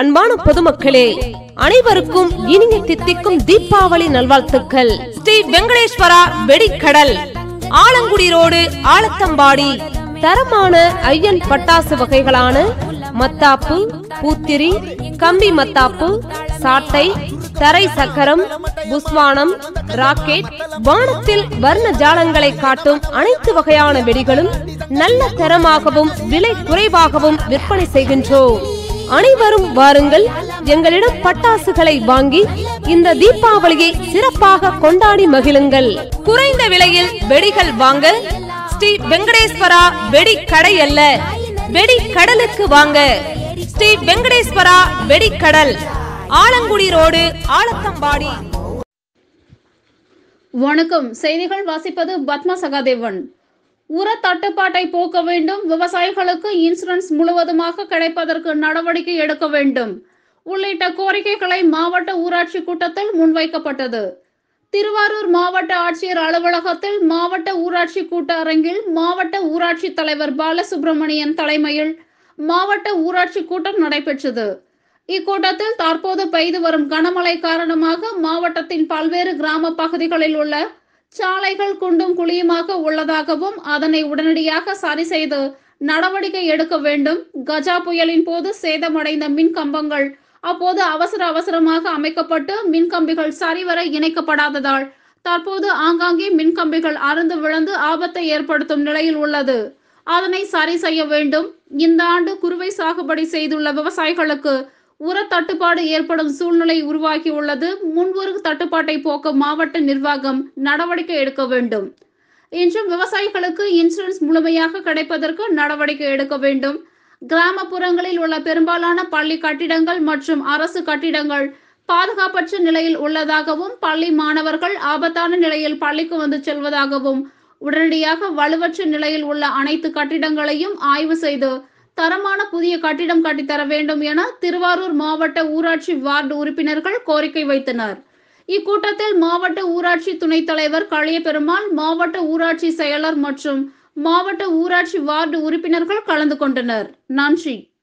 அன்பான பொதுமக்களே அனைவருக்கும் இனிய தித்திக்கும் தீபாவளி நல்வாழ்த்துக்கள் ஸ்ரீ வெங்கடேஸ்வரா வெடிக்கடல் ஆலங்குடி ரோடு ஆலத்தம்பாடி தரமான ஐயன் பட்டாசு வகைகளான மத்தாப்பு பூத்திரி கம்பி மத்தாப்பு சாட்டை தரை சக்கரம் புஸ்வானம் ராக்கெட் வானத்தில் வர்ண ஜாலங்களை காட்டும் அனைத்து வகையான வெடிகளும் நல்ல தரமாகவும் விலை குறைவாகவும் விற்பனை செய்கின்றோம் அனைவரும் வாருங்கள் எங்களிடம் பட்டாசுகளை வாங்கி இந்த தீபாவளியை சிறப்பாக கொண்டாடி மகிழுங்கள் குறைந்த விலையில் வெடிகள் வாங்க ஸ்ரீ வெங்கடேஸ்வரா வெடி கடை அல்ல வெடி கடலுக்கு வாங்க ஸ்ரீ வெங்கடேஸ்வரா வெடிக்கடல் ஆலங்குடி ரோடு ஆலத்தம்பாடி வணக்கம் செய்திகள் வாசிப்பது பத்மா சகாதேவன் உர தட்டுப்பாட்டை போக்க வேண்டும் விவசாயிகளுக்கு இன்சூரன்ஸ் முழுவதுமாக கிடைப்பதற்கு நடவடிக்கை எடுக்க வேண்டும் உள்ளிட்ட கோரிக்கைகளை மாவட்ட ஊராட்சி கூட்டத்தில் முன்வைக்கப்பட்டது திருவாரூர் மாவட்ட ஆட்சியர் அலுவலகத்தில் மாவட்ட ஊராட்சி கூட்ட அரங்கில் மாவட்ட ஊராட்சி தலைவர் பாலசுப்ரமணியன் தலைமையில் மாவட்ட ஊராட்சி கூட்டம் நடைபெற்றது இக்கூட்டத்தில் தற்போது பெய்து வரும் கனமழை காரணமாக மாவட்டத்தின் பல்வேறு கிராம பகுதிகளில் உள்ள சாலைகள் குண்டும் குழியுமாக உள்ளதாகவும் அதனை உடனடியாக சரி செய்து நடவடிக்கை எடுக்க வேண்டும் கஜா புயலின் போது சேதமடைந்த மின் கம்பங்கள் அப்போது அவசர அவசரமாக அமைக்கப்பட்டு மின் கம்பிகள் சரிவர இணைக்கப்படாததால் தற்போது ஆங்காங்கே மின் கம்பிகள் அறுந்து விழுந்து ஆபத்தை ஏற்படுத்தும் நிலையில் உள்ளது அதனை சரி செய்ய வேண்டும் இந்த ஆண்டு குறுவை சாகுபடி செய்துள்ள விவசாயிகளுக்கு உர தட்டுப்பாடு ஏற்படும் சூழ்நிலை உருவாகியுள்ளது முன்வரு தட்டுப்பாட்டை போக்க மாவட்ட நிர்வாகம் நடவடிக்கை எடுக்க வேண்டும் இன்றும் விவசாயிகளுக்கு இன்சூரன்ஸ் முழுமையாக கிடைப்பதற்கு நடவடிக்கை எடுக்க வேண்டும் கிராமப்புறங்களில் உள்ள பெரும்பாலான பள்ளி கட்டிடங்கள் மற்றும் அரசு கட்டிடங்கள் பாதுகாப்பற்ற நிலையில் உள்ளதாகவும் பள்ளி மாணவர்கள் ஆபத்தான நிலையில் பள்ளிக்கு வந்து செல்வதாகவும் உடனடியாக வலுவற்ற நிலையில் உள்ள அனைத்து கட்டிடங்களையும் ஆய்வு செய்து தரமான புதிய கட்டிடம் கட்டித்தர வேண்டும் என திருவாரூர் மாவட்ட ஊராட்சி வார்டு உறுப்பினர்கள் கோரிக்கை வைத்தனர் இக்கூட்டத்தில் மாவட்ட ஊராட்சி துணைத் தலைவர் களியபெருமாள் மாவட்ட ஊராட்சி செயலர் மற்றும் மாவட்ட ஊராட்சி வார்டு உறுப்பினர்கள் கலந்து கொண்டனர் நன்றி